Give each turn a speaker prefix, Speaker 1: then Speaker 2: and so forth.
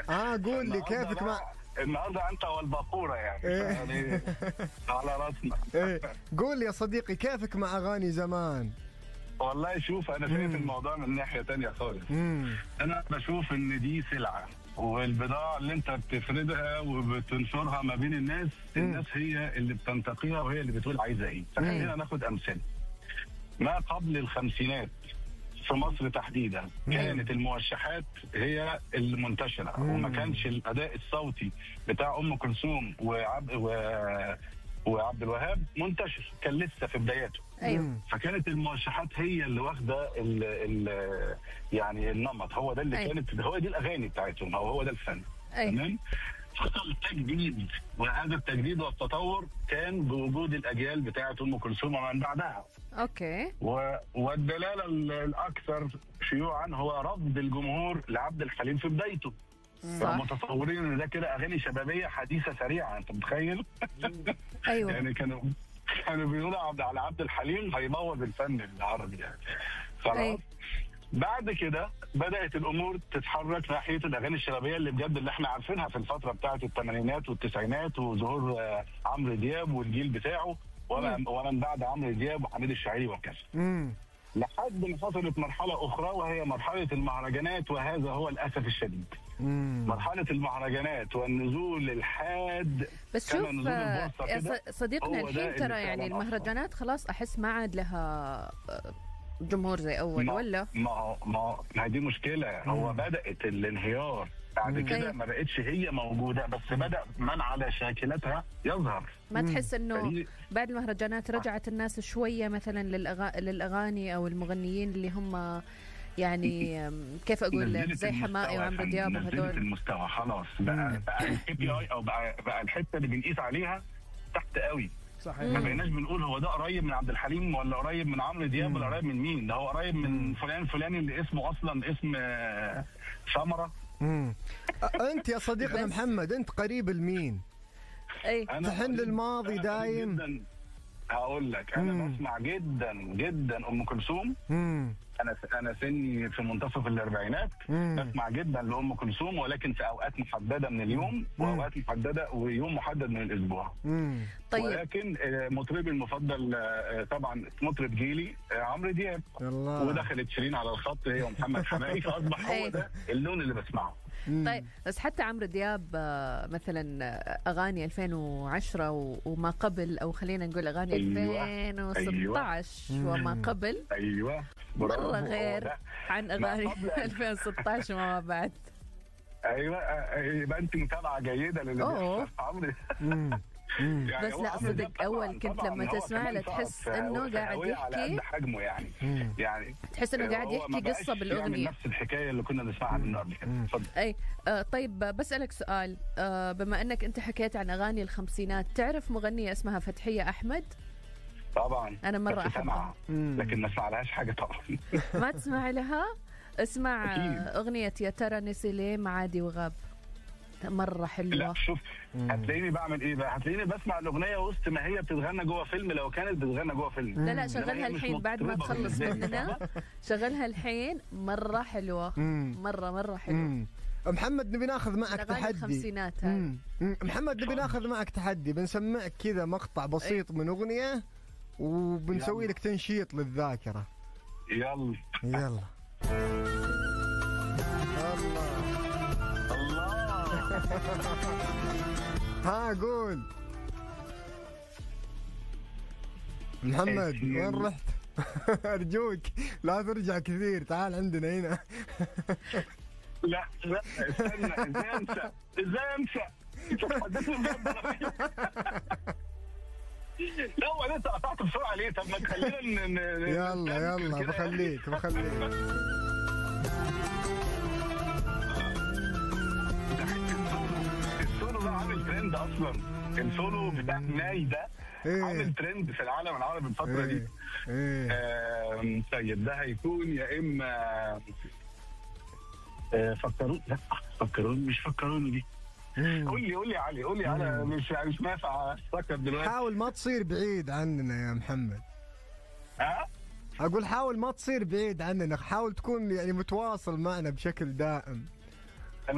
Speaker 1: اه قول لي كيفك مع
Speaker 2: النهارده انت والباقوره يعني
Speaker 1: إيه.
Speaker 2: يعني على راسنا
Speaker 1: ايه قول لي يا صديقي كيفك مع اغاني زمان
Speaker 2: والله شوف انا شايف الموضوع من ناحيه تانية خالص
Speaker 1: امم
Speaker 2: انا بشوف ان دي سلعه والبضاعه اللي انت بتفردها وبتنشرها ما بين الناس الناس هي اللي بتنتقيها وهي اللي بتقول عايزه ايه فخلينا ناخد امثله ما قبل الخمسينات في مصر تحديدا كانت الموشحات هي المنتشره وما كانش الاداء الصوتي بتاع ام كلثوم وعبد و... وعبد الوهاب منتشر كان لسه في بداياته
Speaker 3: ايوه
Speaker 2: فكانت الموشحات هي اللي واخده ال ال يعني النمط هو ده اللي
Speaker 3: أيوة.
Speaker 2: كانت هو دي الاغاني بتاعتهم او هو ده الفن
Speaker 3: ايوه
Speaker 2: تمام حصل تجديد وهذا التجديد والتطور كان بوجود الاجيال بتاعه ام كلثوم ومن بعدها
Speaker 3: اوكي
Speaker 2: و... والدلاله ال- الاكثر شيوعا هو رفض الجمهور لعبد الحليم في بدايته
Speaker 3: صح
Speaker 2: متصورين ان ده كده اغاني شبابيه حديثه سريعه انت متخيل؟
Speaker 3: ايوه
Speaker 2: يعني كانوا كانوا بيقولوا عبد على عبد الحليم هيبوظ الفن العربي يعني خلاص
Speaker 3: أيوة.
Speaker 2: بعد كده بدات الامور تتحرك ناحيه الاغاني الشبابيه اللي بجد اللي احنا عارفينها في الفتره بتاعه الثمانينات والتسعينات وظهور آه، عمرو دياب والجيل بتاعه ومن ومن بعد عمرو دياب وحميد الشاعري وكذا
Speaker 1: امم
Speaker 2: لحد ما حصلت مرحله اخرى وهي مرحله المهرجانات وهذا هو الاسف الشديد
Speaker 1: امم
Speaker 2: مرحله المهرجانات والنزول الحاد
Speaker 3: بس
Speaker 2: كان
Speaker 3: شوف
Speaker 2: نزول
Speaker 3: آه،
Speaker 2: البورصة
Speaker 3: يا
Speaker 2: كده
Speaker 3: ص- صديقنا
Speaker 2: هو ده
Speaker 3: الحين
Speaker 2: اللي
Speaker 3: ترى يعني
Speaker 2: فعلاً
Speaker 3: المهرجانات خلاص احس ما عاد لها آه، جمهور زي اول
Speaker 2: ما-
Speaker 3: ولا
Speaker 2: ما هو ما هو- ما هي دي مشكله هو بدات الانهيار بعد
Speaker 1: مم.
Speaker 2: كده
Speaker 3: أيوة.
Speaker 2: ما بقتش هي موجوده بس بدا من على شاكلتها يظهر
Speaker 3: ما تحس انه
Speaker 2: فدي-
Speaker 3: بعد المهرجانات رجعت الناس شويه مثلا للأغا... للاغاني او المغنيين اللي هم يعني آم، كيف اقول لك
Speaker 2: نزلت
Speaker 3: زي حمائي
Speaker 2: المستوى
Speaker 3: وعمرو
Speaker 2: يا فندم،
Speaker 3: دياب
Speaker 2: نزلت
Speaker 3: وهدول
Speaker 2: المستوى خلاص بقى بقى الكي بي اي او بقى, بقى الحته اللي بنقيس عليها تحت قوي ما
Speaker 1: صحيح
Speaker 2: بقيناش بنقول هو ده قريب من عبد الحليم ولا قريب من عمرو دياب ولا قريب من مين ده هو قريب من فلان فلاني اللي اسمه اصلا اسم آه، سمره
Speaker 1: امم انت يا صديقنا
Speaker 3: بس-
Speaker 1: محمد انت قريب لمين؟
Speaker 3: اي
Speaker 2: أنا
Speaker 1: تحن
Speaker 2: قريب-
Speaker 1: للماضي
Speaker 2: أنا
Speaker 1: دايم؟
Speaker 2: قريب جداً. هقول لك انا
Speaker 1: مم.
Speaker 2: بسمع جدا جدا ام كلثوم
Speaker 1: امم
Speaker 2: انا انا سني في منتصف الاربعينات
Speaker 1: مم.
Speaker 2: بسمع جدا لام كلثوم ولكن في اوقات محدده من اليوم واوقات محدده ويوم محدد من الاسبوع
Speaker 1: امم
Speaker 3: طيب
Speaker 2: ولكن آه، مطربي المفضل آه، طبعا مطرب جيلي آه، عمرو دياب
Speaker 1: الله
Speaker 2: ودخلت شيرين على الخط هي ومحمد حماقي فاصبح هو
Speaker 3: أيوة.
Speaker 2: ده اللون اللي بسمعه
Speaker 3: طيب بس حتى عمرو دياب آه، مثلا آه، اغاني 2010 و- وما قبل او خلينا نقول اغاني
Speaker 2: أيوة.
Speaker 3: 2016 وما قبل
Speaker 2: ايوه برافو،
Speaker 3: مره
Speaker 2: هو
Speaker 3: غير
Speaker 2: ده.
Speaker 3: عن
Speaker 2: ما
Speaker 3: اغاني
Speaker 2: قبل
Speaker 3: 2016 وما بعد
Speaker 2: ايوه آه، يبقى انت متابعه جيده للي
Speaker 3: أوه.
Speaker 2: بيحصل في عمرو
Speaker 1: امم امم
Speaker 2: يعني
Speaker 3: بس
Speaker 2: هو
Speaker 3: لا،
Speaker 2: عمرو
Speaker 3: صدق
Speaker 2: دياب طبعاً-
Speaker 3: أول كنت
Speaker 2: طبعاً
Speaker 3: لما
Speaker 2: هو
Speaker 3: تسمع
Speaker 2: كمان
Speaker 3: له
Speaker 2: صعب
Speaker 3: تحس
Speaker 2: في-
Speaker 3: إنه
Speaker 2: في
Speaker 3: قاعد
Speaker 2: هوية على
Speaker 3: يحكي.
Speaker 2: قد حجمه يعني
Speaker 1: مم.
Speaker 2: يعني
Speaker 3: تحس انه قاعد
Speaker 2: هو
Speaker 3: يحكي
Speaker 2: ما
Speaker 3: قصه
Speaker 2: بقاش يعمل
Speaker 3: بالاغنيه
Speaker 2: نفس الحكايه اللي كنا بنسمعها منه قبل كده اتفضل
Speaker 3: اي آه طيب بسالك سؤال آه بما انك انت حكيت عن اغاني الخمسينات تعرف مغنيه اسمها فتحيه احمد
Speaker 2: طبعا
Speaker 3: أنا مرة
Speaker 2: بس
Speaker 3: أحبها.
Speaker 2: سامعها، لكن ما اسمع لهاش حاجه طبعا
Speaker 3: ما تسمع لها اسمع
Speaker 2: أكيد.
Speaker 3: آه، اغنيه يا ترى نسي ليه معادي وغاب مره حلوه
Speaker 2: لا شوف هتلاقيني بعمل ايه بقى هتلاقيني بسمع الاغنيه وسط ما هي بتتغنى جوه فيلم لو كانت بتتغنى جوه فيلم
Speaker 3: لا لا
Speaker 2: إنما
Speaker 3: شغلها
Speaker 2: هي مش
Speaker 3: الحين بعد ما
Speaker 2: مطربة
Speaker 3: تخلص
Speaker 2: بالنسبة لي.
Speaker 3: مننا شغلها الحين مره حلوه
Speaker 1: مم.
Speaker 3: مره مره حلوه
Speaker 1: مم. محمد نبي ناخذ معك
Speaker 3: من أغاني
Speaker 1: تحدي
Speaker 3: الخمسينات هاي.
Speaker 1: مم. مم. محمد نبي ناخذ معك تحدي بنسمعك كذا مقطع بسيط من اغنيه وبنسوي
Speaker 2: يلا.
Speaker 1: لك تنشيط للذاكره
Speaker 2: يلا
Speaker 1: يلا الله
Speaker 2: الله
Speaker 1: ها قول محمد
Speaker 2: إيش
Speaker 1: وين
Speaker 2: يلا؟
Speaker 1: رحت؟ ارجوك لا ترجع كثير تعال عندنا هنا
Speaker 2: لا لا استنى ازاي انسى ازاي انسى انت تحدثني بجد لا هو انت قطعت بسرعه ليه طب ما تخلينا ن- ن-
Speaker 1: يلا
Speaker 2: نستنكر
Speaker 1: يلا
Speaker 2: كده
Speaker 1: بخليك بخليك
Speaker 2: السولو ده عامل ترند اصلا السولو بتاع ناي ده
Speaker 1: إيه.
Speaker 2: عامل ترند في العالم العربي الفتره دي
Speaker 1: ايه ايه
Speaker 2: آم، طيب ده هيكون يا اما آه، فكروني لا فكروني مش فكروني دي
Speaker 1: مم.
Speaker 2: قول لي قول لي يا علي قول لي انا مش مش نافع افكر دلوقتي
Speaker 1: حاول ما تصير بعيد عننا يا محمد
Speaker 2: ها
Speaker 1: اقول حاول ما تصير بعيد عننا حاول تكون يعني متواصل معنا بشكل دائم